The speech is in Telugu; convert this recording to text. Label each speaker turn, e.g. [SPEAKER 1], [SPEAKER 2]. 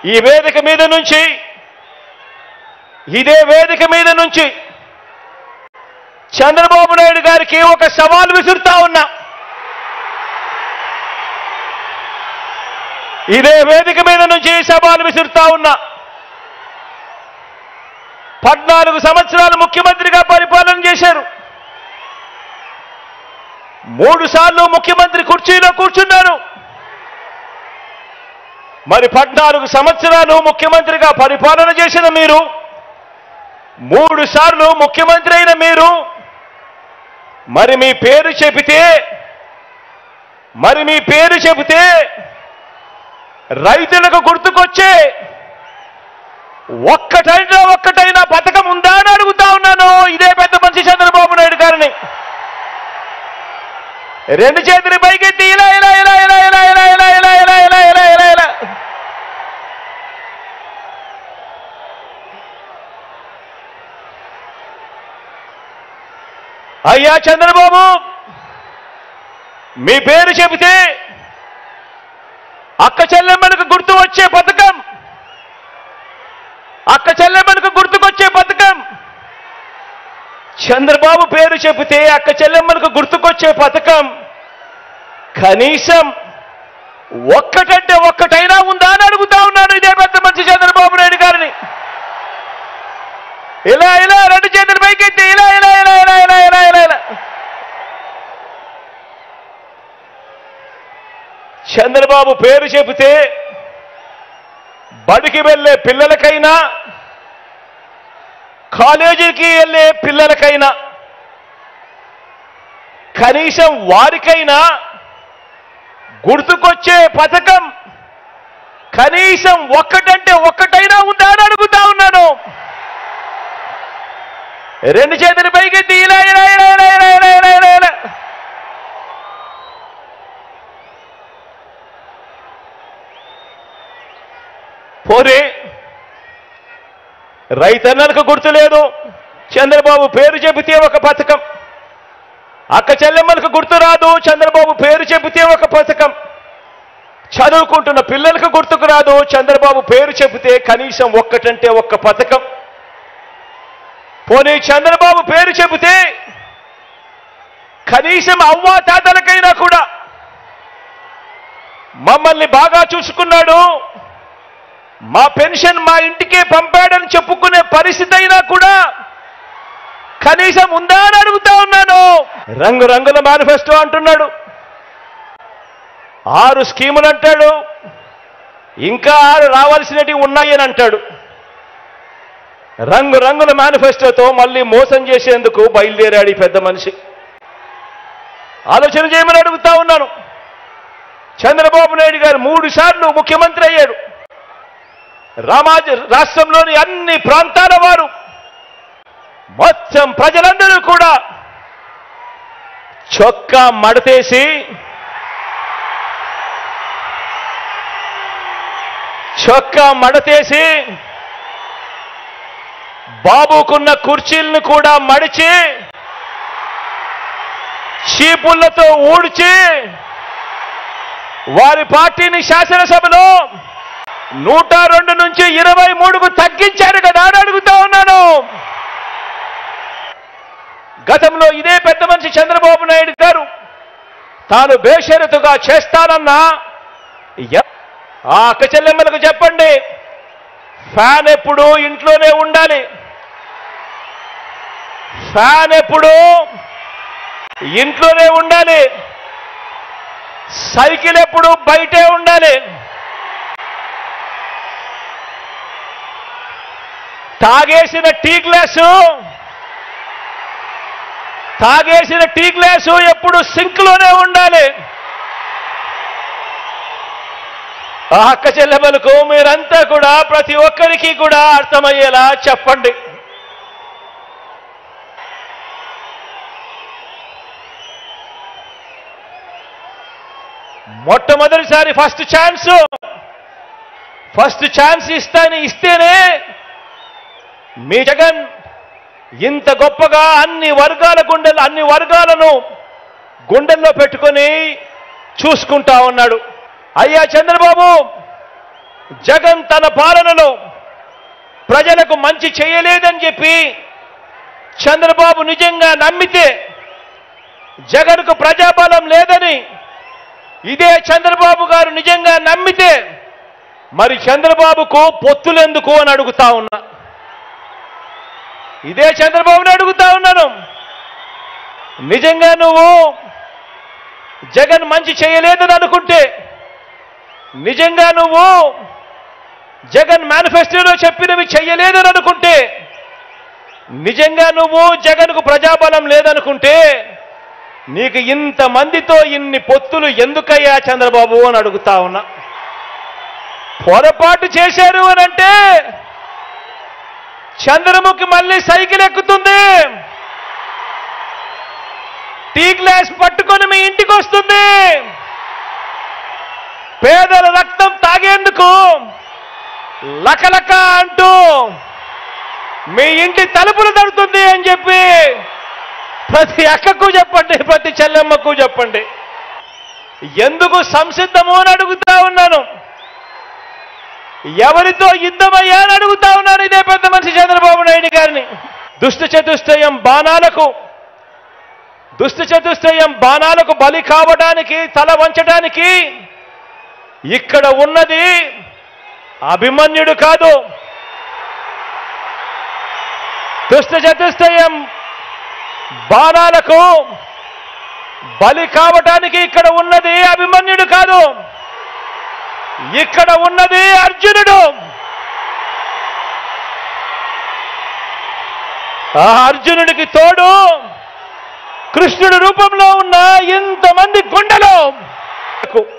[SPEAKER 1] ఈ వేదిక మీద నుంచి ఇదే వేదిక మీద నుంచి చంద్రబాబు నాయుడు గారికి ఒక సవాల్ విసురుతా ఉన్నా ఇదే వేదిక మీద నుంచి సవాల్ విసురుతా ఉన్నా పద్నాలుగు సంవత్సరాలు ముఖ్యమంత్రిగా పరిపాలన చేశారు మూడు సార్లు ముఖ్యమంత్రి కుర్చీలో కూర్చున్నారు మరి పద్నాలుగు సంవత్సరాలు ముఖ్యమంత్రిగా పరిపాలన చేసిన మీరు మూడు సార్లు ముఖ్యమంత్రి అయిన మీరు మరి మీ పేరు చెబితే మరి మీ పేరు చెబితే రైతులకు గుర్తుకొచ్చే ఒక్కటైనా ఒక్కటైనా పథకం ఉందా అని అడుగుతా ఉన్నాను ఇదే పెద్ద మనిషి చంద్రబాబు నాయుడు గారిని రెండు చేతులు పైకెత్తి ఇలా ఇలా ఇలా ఇలా ఇలా ఇలా ఇలా ఇలా ఇలా ఇలా ఇలా ఇలా ఇలా అయ్యా చంద్రబాబు మీ పేరు చెబితే అక్క చెల్లెమ్మలకు గుర్తు వచ్చే పథకం అక్క చెల్లెమ్మలకు గుర్తుకొచ్చే పథకం చంద్రబాబు పేరు చెబితే అక్క చెల్లెమ్మలకు గుర్తుకొచ్చే పథకం కనీసం ఒక్కటంటే ఒక్కటైనా ఉందా అని అడుగుతా ఉన్నాను ఇదే పెద్ద మంచి చంద్రబాబు నాయుడు గారిని ఇలా ఇలా రెండు చేతులు పైకెత్తి ఇలా ఇలా ఇలా ఇలా ఇలా ఇలా ఇలా ఇలా చంద్రబాబు పేరు చెబితే బడికి వెళ్ళే పిల్లలకైనా కాలేజీకి వెళ్ళే పిల్లలకైనా కనీసం వారికైనా గుర్తుకొచ్చే పథకం కనీసం ఒక్కటంటే ఒక్కటైనా ఉందా అని అడుగుతా ఉన్నాను రెండు చేతులు పైకెత్తి ఇలా ఇలా ఇలా ఇలా ఇలా ఇలా ఇలా ఇలా ఇలా పోనీ రైతన్నలకు గుర్తులేదు చంద్రబాబు పేరు చెబితే ఒక పథకం అక్క చెల్లెమ్మలకు గుర్తు రాదు చంద్రబాబు పేరు చెబితే ఒక పథకం చదువుకుంటున్న పిల్లలకు గుర్తుకు రాదు చంద్రబాబు పేరు చెబితే కనీసం ఒక్కటంటే ఒక్క పథకం పోనీ చంద్రబాబు పేరు చెబితే కనీసం అవ్వా తాతలకైనా కూడా మమ్మల్ని బాగా చూసుకున్నాడు మా పెన్షన్ మా ఇంటికే పంపాడని చెప్పుకునే పరిస్థితి అయినా కూడా కనీసం ఉందా అని అడుగుతా ఉన్నాను రంగు రంగుల మేనిఫెస్టో అంటున్నాడు ఆరు స్కీములు అంటాడు ఇంకా ఆరు రావాల్సినవి ఉన్నాయని అంటాడు రంగు రంగుల మేనిఫెస్టోతో మళ్ళీ మోసం చేసేందుకు బయలుదేరాడు ఈ పెద్ద మనిషి ఆలోచన చేయమని అడుగుతా ఉన్నాను చంద్రబాబు నాయుడు గారు మూడు సార్లు ముఖ్యమంత్రి అయ్యాడు రామాజ రాష్ట్రంలోని అన్ని ప్రాంతాల వారు మొత్తం ప్రజలందరూ కూడా చొక్కా మడతేసి చొక్కా మడతేసి బాబుకున్న కుర్చీలను కూడా మడిచి చీపుళ్లతో ఊడ్చి వారి పార్టీని శాసనసభలో నూట రెండు నుంచి ఇరవై మూడుకు తగ్గించారు కదా అని అడుగుతా ఉన్నాను గతంలో ఇదే పెద్ద మనిషి చంద్రబాబు నాయుడు గారు తాను బేషరతుగా చేస్తానన్నా ఎ- ఆ అక్క చెల్లెమ్మలకు చెప్పండి ఫ్యాన్ ఎప్పుడు ఇంట్లోనే ఉండాలి ఫ్యాన్ ఎప్పుడు ఇంట్లోనే ఉండాలి సైకిల్ ఎప్పుడు బయటే ఉండాలి తాగేసిన టీ గ్లాసు తాగేసిన టీ గ్లాసు ఎప్పుడు సింక్ లోనే ఉండాలి ఆ అక్క చెల్లెమ్మలకు మీరంతా కూడా ప్రతి ఒక్కరికి కూడా అర్థమయ్యేలా చెప్పండి మొట్టమొదటిసారి ఫస్ట్ ఛాన్స్ ఫస్ట్ ఛాన్స్ ఇస్తాని ఇస్తేనే మీ జగన్ ఇంత గొప్పగా అన్ని వర్గాల గుండెలు అన్ని వర్గాలను గుండెల్లో పెట్టుకొని చూసుకుంటా ఉన్నాడు అయ్యా చంద్రబాబు జగన్ తన పాలనలో ప్రజలకు మంచి చేయలేదని చెప్పి చంద్రబాబు నిజంగా నమ్మితే జగన్కు ప్రజాబలం లేదని ఇదే చంద్రబాబు గారు నిజంగా నమ్మితే మరి చంద్రబాబుకు పొత్తులెందుకు అని అడుగుతా ఉన్నా ఇదే చంద్రబాబుని అడుగుతా ఉన్నాను నిజంగా నువ్వు జగన్ మంచి చేయలేదని అనుకుంటే నిజంగా నువ్వు జగన్ మేనిఫెస్టోలో చెప్పినవి చెయ్యలేదని అనుకుంటే నిజంగా నువ్వు జగన్కు ప్రజాబలం లేదనుకుంటే నీకు ఇంతమందితో ఇన్ని పొత్తులు ఎందుకయ్యా చంద్రబాబు అని అడుగుతా ఉన్నా పొరపాటు చేశారు అని అంటే చంద్రముఖి మళ్ళీ సైకిల్ ఎక్కుతుంది టీ గ్లాస్ పట్టుకొని మీ ఇంటికి వస్తుంది పేదల రక్తం తాగేందుకు లకలక అంటూ మీ ఇంటి తలుపులు తడుతుంది అని చెప్పి ప్రతి అక్కకు చెప్పండి ప్రతి చెల్లెమ్మకు చెప్పండి ఎందుకు సంసిద్ధము అని అడుగుతా ఉన్నాను ఎవరితో యుద్ధమయ్యా అని అడుగుతా ఉన్నాను ఇదే పెద్ద మనిషి చంద్రబాబు నాయుడు గారిని దుష్ట చతుష్టయం బాణాలకు దుష్ట చతుష్టయం బాణాలకు బలి కావడానికి తల వంచడానికి ఇక్కడ ఉన్నది అభిమన్యుడు కాదు దుష్ట చతుష్టయం బాణాలకు బలి కావటానికి ఇక్కడ ఉన్నది అభిమన్యుడు కాదు ఇక్కడ ఉన్నది అర్జునుడు ఆ అర్జునుడికి తోడు కృష్ణుడి రూపంలో ఉన్న ఇంతమంది గుండెలు